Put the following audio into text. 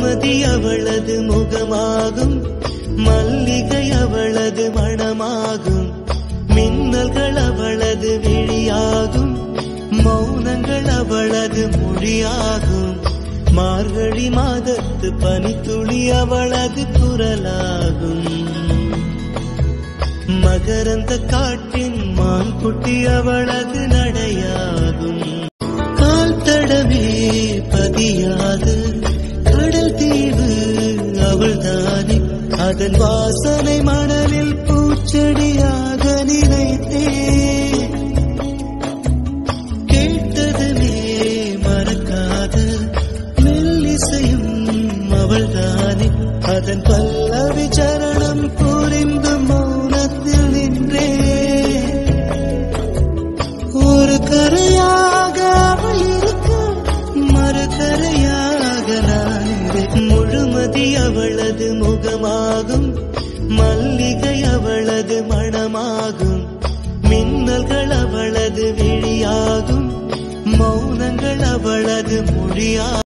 முழுமதி அவளது முகமாகும் மல்லிகை அவளது மணமாகும் மின்னல்கள் அவளது விழியாகும் மௌனங்கள் அவளது மொழியாகும் மார்கழி மாதத்து பனித்துளி அவளது குரலாகும் மகரந்த காட்டின் மான்குட்டி அவளது நடையாகும் கால் தடவே பதியாது கடல் தீவு அவள்தானே அதன் வாசனை மணலில் பூச்செடியாக நினைத்தேன் கேட்டதுமே மறக்காத மெல்லிசையும் அவள்தானே அதன் பல்லவி சரணம் புரிந்து மௌனத்தில் நின்றே ஒரு கரையாக அவள் இருக்க மறுகரையாக நான் இருக்க. முழுமதி அவளது முகமாகும் மல்லிகை அவளது மணமாகும் மின்னல்கள் அவளது விழியாகும் மௌனங்கள் அவளது மொழியாகும்